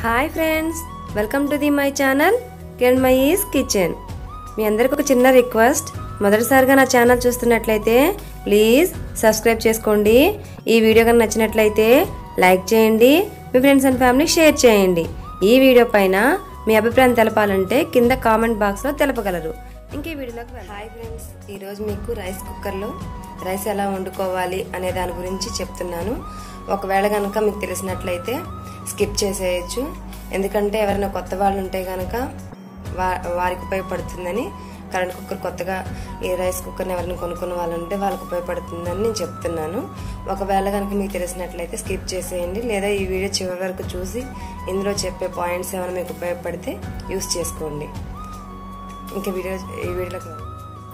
Hi friends welcome to the my channel కెన్ మై ఈస్ కిచెన్ మీ అందరికి ఒక చిన్న రిక్వెస్ట్ మొదటిసారిగా నా ఛానల్ చూస్తున్నట్లయితే ప్లీజ్ సబ్స్క్రైబ్ చేసుకోండి ఈ వీడియో కనుక నచ్చినట్లయితే లైక్ చేయండి మీ ఫ్రెండ్స్ అండ్ ఫ్యామిలీ షేర్ చేయండి ఈ వీడియో పైన మీ అభిప్రాయం తెలపాలంటే కింద కామెంట్ బాక్స్లో తెలపగలరు ఇంక ఈ వీడియోలోకి హాయ్ ఫ్రెండ్స్ ఈరోజు మీకు రైస్ కుక్కర్లో రైస్ ఎలా వండుకోవాలి అనే దాని గురించి చెప్తున్నాను ఒకవేళ కనుక మీకు తెలిసినట్లయితే స్కిప్ చేసేయచ్చు ఎందుకంటే ఎవరైనా కొత్త వాళ్ళు ఉంటే కనుక వా వారికి ఉపయోగపడుతుందని కరెంట్ కుక్కర్ కొత్తగా ఈ రైస్ కుక్కర్ని ఎవరైనా కొనుక్కున్న వాళ్ళు ఉంటే వాళ్ళకి ఉపయోగపడుతుందని నేను చెప్తున్నాను ఒకవేళ కనుక మీకు తెలిసినట్లయితే స్కిప్ చేసేయండి లేదా ఈ వీడియో చివరి వరకు చూసి ఇందులో చెప్పే పాయింట్స్ ఏమైనా మీకు ఉపయోగపడితే యూస్ చేసుకోండి ఇంకా వీడియో ఈ వీడియోలోకి వెళ్దాం.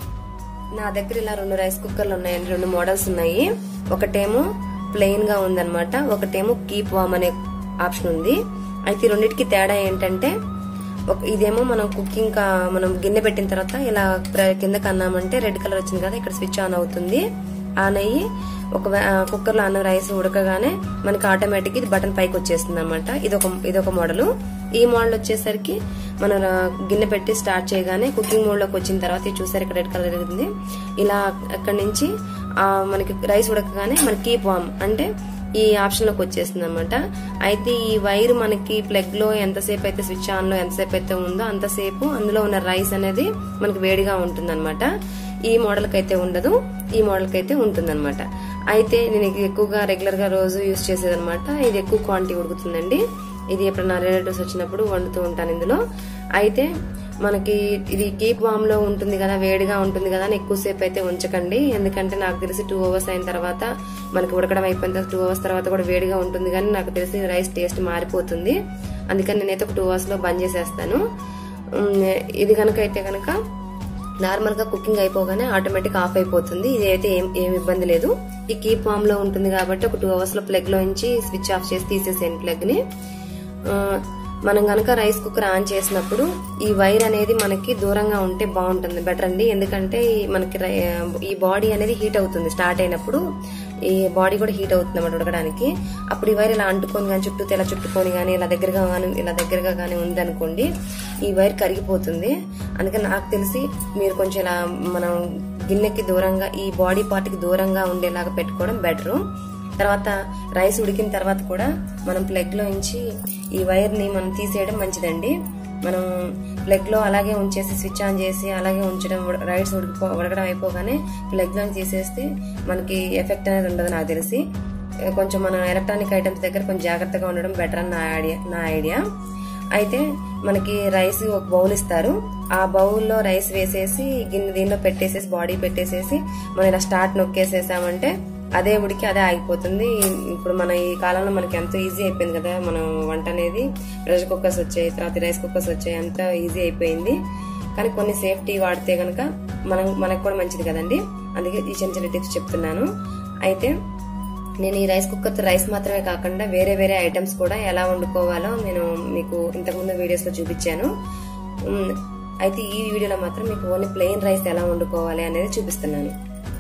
నా దగ్గర ఇలా రెండు రైస్ కుక్కర్లు ఉన్నాయండి రెండు మోడల్స్ ఉన్నాయి ఒకటేమో ప్లెయిన్ గా ఉందన్నమాట ఒకటేమో కీప్ వామ్ అనే ఆప్షన్ ఉంది అయితే ఈ రెండింటికి తేడా ఏంటంటే ఒక ఇదేమో మనం కుకింగ్ కా- మనం గిన్నె పెట్టిన తర్వాత ఇలా ప్ర- కిందకి అన్నామంటే రెడ్ కలర్ వచ్చింది కదా ఇక్కడ స్విచ్ ఆన్ అవుతుంది ఆన్ అయ్యి ఒక కుక్కర్ లో అన్నం రైస్ ఉడకగానే మనకి ఆటోమేటిక్ ఇది బటన్ పైకి వచ్చేస్తుంది అనమాట ఇదొక ఇదొక మోడల్ ఈ మోడల్ వచ్చేసరికి మనం రా- గిన్నె పెట్టి స్టార్ట్ చేయగానే కుకింగ్ మోడ్ లోకి వచ్చిన తర్వాత ఇది చూసారు ఇక్కడ రెడ్ కలర్ ఉంది ఇలా అక్కడి నుంచి ఆ, మనకి రైస్ ఉడకగానే మనకి కీప్ వామ్ అంటే ఈ ఆప్షన్ లోకి వచ్చేస్తుంది అనమాట అయితే ఈ వైర్ మనకి ప్లగ్ లో ఎంతసేపు అయితే స్విచ్ ఆన్ లో ఎంతసేపు అయితే ఉందో అంతసేపు అందులో ఉన్న రైస్ అనేది మనకి వేడిగా ఉంటుంది ఈ మోడల్ కి అయితే ఉండదు ఈ మోడల్ కి అయితే ఉంటుంది అయితే నేను ఇది ఎక్కువగా రెగ్యులర్ గా రోజు యూజ్ చేసేది అనమాట ఇది ఎక్కువ క్వాంటిటీ ఉడుకుతుందండి ఇది ఎప్పుడన్నా రిలేటివ్స్ వచ్చినప్పుడు వండుతూ ఉంటాను ఇందులో అయితే మనకి ఇది కీప్ వామ్ లో ఉంటుంది కదా వేడిగా ఉంటుంది కదా అని ఎక్కువసేపు అయితే ఉంచకండి ఎందుకంటే నాకు తెలిసి టూ అవర్స్ అయిన తర్వాత మనకి ఉడకడం అయిపోయిన తర్వాత టూ అవర్స్ తర్వాత కూడా వేడిగా ఉంటుంది కానీ నాకు తెలిసి రైస్ టేస్ట్ మారిపోతుంది అందుకని నేనైతే ఒక టూ అవర్స్ లో బంద్ చేసేస్తాను ఉమ్, ఇది కనుక అయితే కనుక నార్మల్ గా కుకింగ్ అయిపోగానే ఆటోమేటిక్ ఆఫ్ అయిపోతుంది ఇది అయితే ఏం ఏం ఇబ్బంది లేదు ఈ కీప్ వామ్ లో ఉంటుంది కాబట్టి ఒక టూ అవర్స్ లో ప్లగ్ లో నుంచి స్విచ్ ఆఫ్ చేసి తీసేసేయండి ప్లగ్ ని ఆ, మనం గనక రైస్ కుక్కర్ ఆన్ చేసినప్పుడు ఈ వైర్ అనేది మనకి దూరంగా ఉంటే బాగుంటుంది బెటర్ అండి ఎందుకంటే ఈ మనకి రై- ఈ బాడీ అనేది హీట్ అవుతుంది స్టార్ట్ అయినప్పుడు ఈ బాడీ కూడా హీట్ అవుతుంది అన్నమాట ఉడకడానికి అప్పుడు ఈ వైర్ ఇలా అంటుకొని కానీ చుట్టూ ఇలా చుట్టుకొని కానీ ఇలా దగ్గరగా కానీ ఇలా దగ్గరగా కానీ ఉందనుకోండి ఈ వైర్ కరిగిపోతుంది అందుకని నాకు తెలిసి మీరు కొంచెం ఇలా మనం గిన్నెకి దూరంగా ఈ బాడీ పార్ట్ కి దూరంగా ఉండేలాగా పెట్టుకోవడం బెటరు తర్వాత రైస్ ఉడికిన తర్వాత కూడా మనం ప్లగ్ లో నుంచి ఈ వైర్ ని మనం తీసేయడం మంచిదండి మనం ప్లగ్ లో అలాగే ఉంచేసి స్విచ్ ఆన్ చేసి అలాగే ఉంచడం ఉడ- రైస్ ఉడికిపో ఉడకడం అయిపోగానే ప్లగ్ లో తీసేస్తే మనకి ఎఫెక్ట్ అనేది ఉండదు నాకు తెలిసి ఏ, కొంచెం మనం ఎలక్ట్రానిక్ ఐటమ్స్ దగ్గర కొంచెం జాగ్రత్తగా ఉండడం బెటర్ అని నా ఐడియా నా ఐడియా అయితే మనకి రైస్ ఒక బౌల్ ఇస్తారు ఆ బౌల్లో రైస్ వేసేసి గిన్నె దీనిలో పెట్టేసేసి బాడీ పెట్టేసేసి మనం ఇలా స్టార్ట్ నొక్కేసేసామంటే అదే ఉడికి అదే ఆగిపోతుంది ఇప్పుడు మన ఈ కాలంలో మనకి ఎంతో ఈజీ అయిపోయింది కదా మనం వంట అనేది ప్రెషర్ కుక్కర్స్ వచ్చాయి తర్వాత రైస్ కుక్కర్స్ వచ్చాయి అంత ఈజీ అయిపోయింది కానీ కొన్ని సేఫ్టీ వాడితే గనక మనం మనకు కూడా మంచిది కదండి అందుకే ఈ చిన్న చిన్న టిప్స్ చెప్తున్నాను అయితే నేను ఈ రైస్ కుక్కర్తో రైస్ మాత్రమే కాకుండా వేరే వేరే ఐటమ్స్ కూడా ఎలా వండుకోవాలో నేను మీకు ఇంతకుముందు వీడియోస్ లో చూపించాను ఉమ్, అయితే ఈ వీడియోలో మాత్రం మీకు ఓన్లీ ప్లెయిన్ రైస్ ఎలా వండుకోవాలి అనేది చూపిస్తున్నాను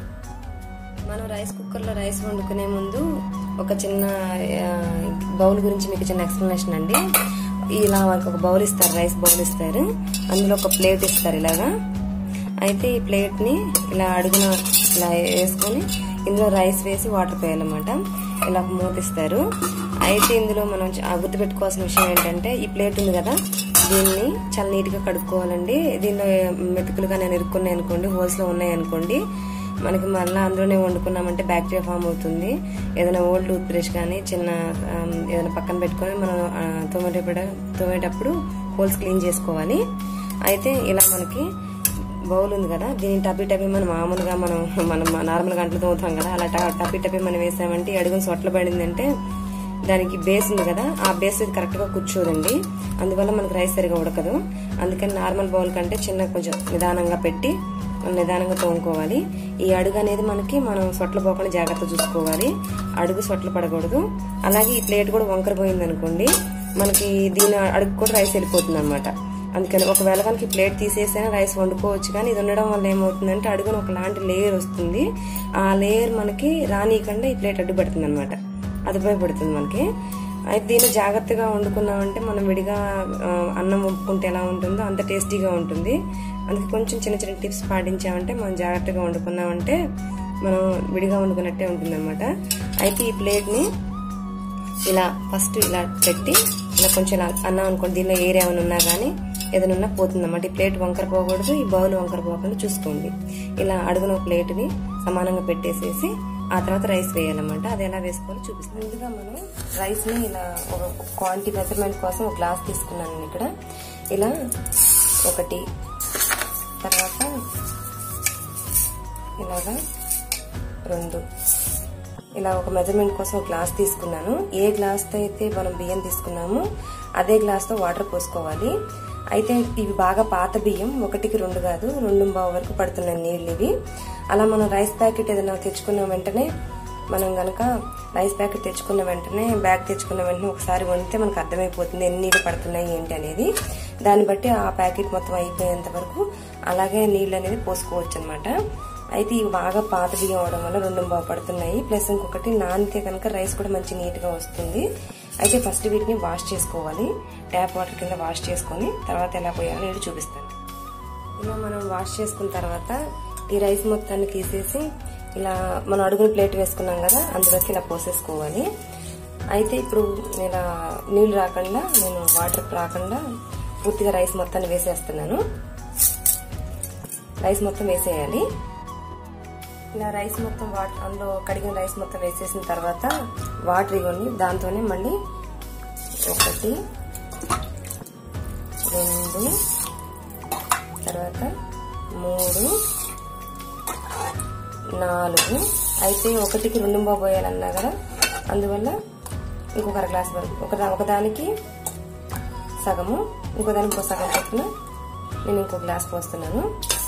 మనం రైస్ కుక్కర్లో రైస్ వండుకునే ముందు ఒక చిన్న ఆ, బౌల్ గురించి మీకు చిన్న ఎక్స్ప్లెనేషన్ అండి ఇలా మనకు ఒక బౌల్ ఇస్తారు రైస్ బౌల్ ఇస్తారు అందులో ఒక ప్లేట్ ఇస్తారు ఇలాగా అయితే ఈ ప్లేట్ ని ఇలా అడుగున ఇలా వేసుకొని ఇందులో రైస్ వేసి వాటర్ పోయాలన్నమాట ఇలా ఒక మూత ఇస్తారు అయితే ఇందులో మనం చ- ఆ గుర్తుపెట్టుకోవాల్సిన విషయం ఏంటంటే ఈ ప్లేట్ ఉంది కదా దీన్ని చాలా నీట్ గా కడుక్కోవాలండి దీనిలో మెతుకులు కానీ ఇరుక్కున్నాయి అనుకోండి హోల్స్ లో ఉన్నాయి అనుకోండి మనకి మళ్ళీ అందులోనే వండుకున్నామంటే బ్యాక్టీరియా ఫామ్ అవుతుంది ఏదైనా ఓల్డ్ టూత్ బ్రష్ కానీ చిన్న ఆమ్, ఏదైనా పక్కన పెట్టుకొని మనం ఆ, తోమేటప్పుడు తోమేటప్పుడు హోల్స్ క్లీన్ చేసుకోవాలి అయితే ఇలా మనకి బౌల్ ఉంది కదా దీన్ని టపి టపి మనం మామూలుగా మనం మనం నార్మల్ గంటలు తోముతాం కదా అలా ట- టపి టపి మనం వేసామంటే ఈ అడుగుని సొట్ల పడిందంటే దానికి బేస్ ఉంది కదా ఆ బేస్ కరెక్ట్ గా కూర్చోదండి అందువల్ల మనకు రైస్ సరిగా ఉడకదు అందుకని నార్మల్ బౌల్ కంటే చిన్న కొంచెం నిదానంగా పెట్టి నిదానంగా తోముకోవాలి ఈ అడుగు అనేది మనకి మనం సొట్ల పోకుండా జాగ్రత్త చూసుకోవాలి అడుగు సొట్ల పడకూడదు అలాగే ఈ ప్లేట్ కూడా వంకర పోయింది అనుకోండి మనకి దీని అడుగు కూడా రైస్ వెళ్ళిపోతుంది అనమాట అందుకని ఒకవేళ కనుక ఈ ప్లేట్ తీసేసైనా రైస్ వండుకోవచ్చు కానీ ఇది ఉండడం వల్ల ఏమవుతుందంటే అడుగున ఒకలాంటి లేయర్ వస్తుంది ఆ లేయర్ మనకి రానియకుండా ఈ ప్లేట్ అడ్డు పెడుతుంది అనమాట అది ఉపయోగపడుతుంది మనకి అయితే దీన్ని జాగ్రత్తగా వండుకున్నామంటే మనం విడిగా ఆ, అన్నం వండుకుంటే ఎలా ఉంటుందో అంత టేస్టీగా ఉంటుంది అందుకే కొంచెం చిన్న చిన్న టిప్స్ పాటించామంటే మనం జాగ్రత్తగా వండుకున్నామంటే మనం విడిగా వండుకున్నట్టే ఉంటుందన్నమాట అయితే ఈ ప్లేట్ని ఇలా ఫస్ట్ ఇలా పెట్టి ఇలా కొంచెం ఇలా అన్నం అనుకోండి దీనిలో ఏరియా ఏమైనా ఉన్నా కానీ ఏదైనా ఉన్నా పోతుందన్నమాట ఈ ప్లేట్ వంకర పోకూడదు ఈ బౌల్ వంకర పోకుండా చూసుకోండి ఇలా అడుగున ప్లేట్ని సమానంగా పెట్టేసేసి ఆ తర్వాత రైస్ వేయాలన్నమాట అది ఎలా వేసుకోవాలో చూపిస్తాను ముందుగా మనం రైస్ని ఇలా ఒక క్వాంటిటీ మెజర్మెంట్ కోసం ఒక గ్లాస్ తీసుకున్నాను నేను ఇక్కడ ఇలా ఒకటి తర్వాత ఇలాగా రెండు ఇలా ఒక మెజర్మెంట్ కోసం ఒక గ్లాస్ తీసుకున్నాను ఏ గ్లాస్తో అయితే మనం బియ్యం తీసుకున్నామో అదే గ్లాస్తో వాటర్ పోసుకోవాలి అయితే ఇవి బాగా పాత బియ్యం ఒకటికి రెండు కాదు రెండు బావు వరకు పడుతున్నాయి నీళ్ళు ఇవి అలా మనం రైస్ ప్యాకెట్ ఏదైనా తెచ్చుకున్న వెంటనే మనం గనక రైస్ ప్యాకెట్ తెచ్చుకున్న వెంటనే బ్యాగ్ తెచ్చుకున్న వెంటనే ఒకసారి వండితే మనకు అర్థమైపోతుంది ఎన్ని నీళ్ళు పడుతున్నాయి ఏంటి అనేది దాన్ని బట్టి ఆ ప్యాకెట్ మొత్తం అయిపోయేంత వరకు అలాగే నీళ్ళు అనేది పోసుకోవచ్చు అనమాట అయితే ఇవి బాగా పాత బియ్యం అవడం వల్ల రెండు బాగా పడుతున్నాయి ప్లస్ ఇంకొకటి నానితే కనుక రైస్ కూడా మంచి నీట్ గా వస్తుంది అయితే ఫస్ట్ వీటిని వాష్ చేసుకోవాలి ట్యాప్ వాటర్ కింద వాష్ చేసుకొని తర్వాత ఎలా పోయాలో నేను చూపిస్తాను ఇలా మనం వాష్ చేసుకున్న తర్వాత ఈ రైస్ మొత్తాన్ని తీసేసి ఇలా మనం అడుగుని ప్లేట్ వేసుకున్నాం కదా అందులోకి ఇలా పోసేసుకోవాలి అయితే ఇప్పుడు ఇలా నీళ్లు రాకుండా నేను వాటర్ రాకుండా పూర్తిగా రైస్ మొత్తాన్ని వేసేస్తున్నాను రైస్ మొత్తం వేసేయాలి ఇలా రైస్ మొత్తం వాటర్ అందులో కడిగిన రైస్ మొత్తం వేసేసిన తర్వాత వాటర్ ఇవ్వండి దాంతోనే మళ్ళీ ఒకటి రెండు తర్వాత మూడు నాలుగు అయితే ఒకటికి రెండు బాబు పోయాలన్నా కదా అందువల్ల ఇంకొక అర గ్లాస్ వరకు ఒక ఒకదానికి సగము ఇంకో దానికి ఇంకో సగం చొప్పున నేను ఇంకో గ్లాస్ పోస్తున్నాను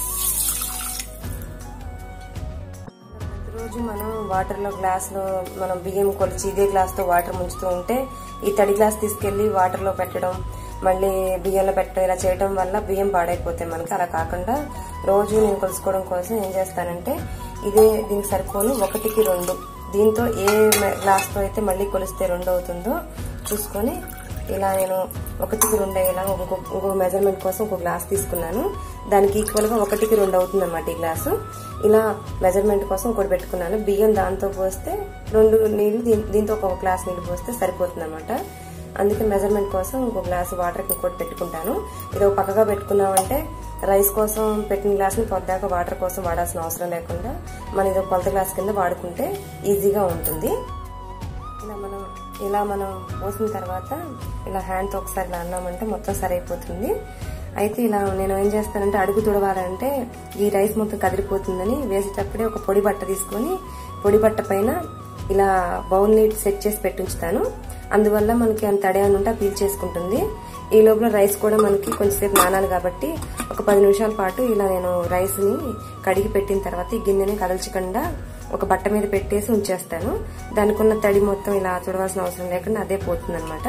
ప్రతిరోజు మనం వాటర్లో గ్లాస్లో మనం బియ్యం కొలిచి ఇదే గ్లాస్తో వాటర్ ముంచుతూ ఉంటే ఈ తడి గ్లాస్ తీసుకెళ్లి వాటర్లో పెట్టడం మళ్ళీ బియ్యంలో పెట్టడం ఇలా చేయడం వల్ల బియ్యం పాడైపోతాయి మనకి అలా కాకుండా రోజు నేను కొలుసుకోవడం కోసం ఏం చేస్తానంటే ఇదే దీనికి సరిపోను ఒకటికి రెండు దీంతో ఏ గ్లాస్తో అయితే మళ్ళీ కొలిస్తే రెండు అవుతుందో చూసుకొని ఇలా నేను ఒకటికి రెండు అయ్యేలా ఇంకో ఇంకో మెజర్మెంట్ కోసం ఇంకో గ్లాస్ తీసుకున్నాను దానికి ఈక్వల్ గా ఒకటికి రెండు అవుతుంది అనమాట ఈ గ్లాసు ఇలా మెజర్మెంట్ కోసం ఇంకోటి పెట్టుకున్నాను బియ్యం దాంతో పోస్తే రెండు నీళ్లు దీ- దీంతో ఒక గ్లాస్ నీళ్లు పోస్తే సరిపోతుంది అనమాట అందుకే మెజర్మెంట్ కోసం ఇంకో గ్లాస్ వాటర్ ఇంకోటి పెట్టుకుంటాను ఇది ఒక పక్కగా పెట్టుకున్నామంటే రైస్ కోసం పెట్టిన గ్లాస్ని పొద్దాక వాటర్ కోసం వాడాల్సిన అవసరం లేకుండా మనం ఇది ఒక కొలత గ్లాస్ కింద వాడుకుంటే ఈజీగా ఉంటుంది ఇలా మనం ఇలా మనం పోసిన తర్వాత ఇలా హ్యాండ్తో ఒకసారి ఇలా అన్నామంటే మొత్తం సరైపోతుంది అయితే ఇలా నేను ఏం చేస్తానంటే అడుగు తుడవాలంటే ఈ రైస్ మొత్తం కదిలిపోతుందని వేసేటప్పుడే ఒక పొడి బట్ట తీసుకొని పొడి బట్ట పైన ఇలా బౌల్ ని సెట్ చేసి పెట్టించుతాను అందువల్ల మనకి అంత తడేమని ఉంటే పీల్ చేసుకుంటుంది ఈ లోపల రైస్ కూడా మనకి కొంచెంసేపు నానాలి కాబట్టి ఒక పది నిమిషాల పాటు ఇలా నేను రైస్ ని కడిగి పెట్టిన తర్వాత ఈ గిన్నెని కదల్చకుండా ఒక బట్ట మీద పెట్టేసి ఉంచేస్తాను దానికి ఉన్న తడి మొత్తం ఇలా చూడవలసిన అవసరం లేకుండా అదే పోతుంది అనమాట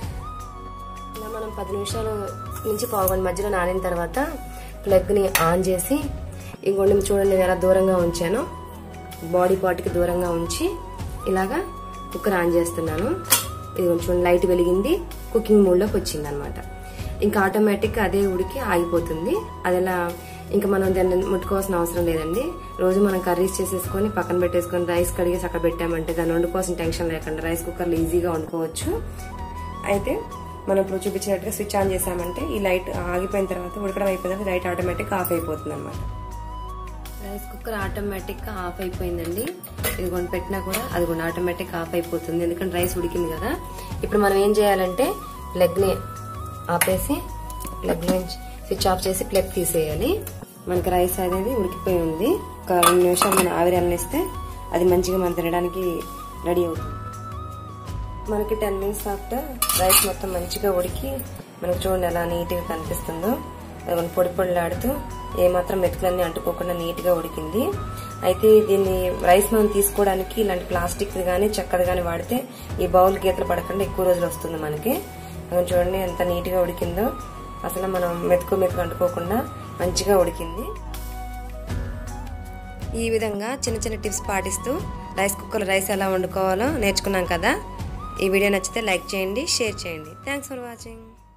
ఇలా మనం పది నిమిషాలు నుంచి పావుగంట మధ్యలో నానిన తర్వాత ప్లగ్ ని ఆన్ చేసి ఇంకోటి చూడండి నేను ఎలా దూరంగా ఉంచాను బాడీ పార్ట్కి దూరంగా ఉంచి ఇలాగా కుక్కర్ ఆన్ చేస్తున్నాను ఇది కొంచెం లైట్ వెలిగింది కుకింగ్ మోడ్లోకి వచ్చింది అనమాట ఇంకా ఆటోమేటిక్ అదే ఉడికి ఆగిపోతుంది అది ఎలా ఇంకా మనం దాన్ని ముట్టుకోవాల్సిన అవసరం లేదండి రోజు మనం కర్రీస్ చేసేసుకొని పక్కన పెట్టేసుకొని రైస్ కడిగేసి అక్కడ పెట్టామంటే దాన్ని వండుకోవాల్సిన టెన్షన్ లేకుండా రైస్ కుక్కర్లో ఈజీగా వండుకోవచ్చు అయితే మనం ఇప్పుడు చూపించినట్టుగా స్విచ్ ఆన్ చేసామంటే ఈ లైట్ ఆగిపోయిన తర్వాత ఉడకడం అయిపోయిన తర్వాత లైట్ ఆటోమేటిక్ ఆఫ్ అయిపోతుంది అనమాట రైస్ కుక్కర్ ఆటోమేటిక్ గా ఆఫ్ అయిపోయిందండి ఇది కొని పెట్టినా కూడా అది కూడా ఆటోమేటిక్ ఆఫ్ అయిపోతుంది ఎందుకంటే రైస్ ఉడికింది కదా ఇప్పుడు మనం ఏం చేయాలంటే ప్లగ్ ని ఆపేసి ప్లగ్ నుంచి స్విచ్ ఆఫ్ చేసి ప్లగ్ తీసేయాలి మనకి రైస్ అనేది ఉడికిపోయి ఉంది ఒక రెండు నిమిషాలు మనం ఆవిరి అన్నిస్తే అది మంచిగా మనం తినడానికి రెడీ అవుతుంది మనకి టెన్ మినిట్స్ ఆఫ్టర్ రైస్ మొత్తం మంచిగా ఉడికి మనకు చూడండి ఎలా నీట్గా కనిపిస్తుందో అది మనం పొడి పొడిలాడుతూ ఏమాత్రం మెతుకులన్నీ అంటుకోకుండా నీట్గా ఉడికింది అయితే దీన్ని రైస్ మనం తీసుకోవడానికి ఇలాంటి ప్లాస్టిక్ కానీ చెక్కది కానీ వాడితే ఈ బౌల్ గీతలు పడకుండా ఎక్కువ రోజులు వస్తుంది మనకి అది చూడండి ఎంత నీట్గా ఉడికిందో అసలు మనం మెతుకు మెతుకు అంటుకోకుండా మంచిగా ఉడికింది ఈ విధంగా చిన్న చిన్న టిప్స్ పాటిస్తూ రైస్ కుక్కర్ రైస్ ఎలా వండుకోవాలో నేర్చుకున్నాం కదా ఈ వీడియో నచ్చితే లైక్ చేయండి షేర్ చేయండి థ్యాంక్స్ ఫర్ వాచింగ్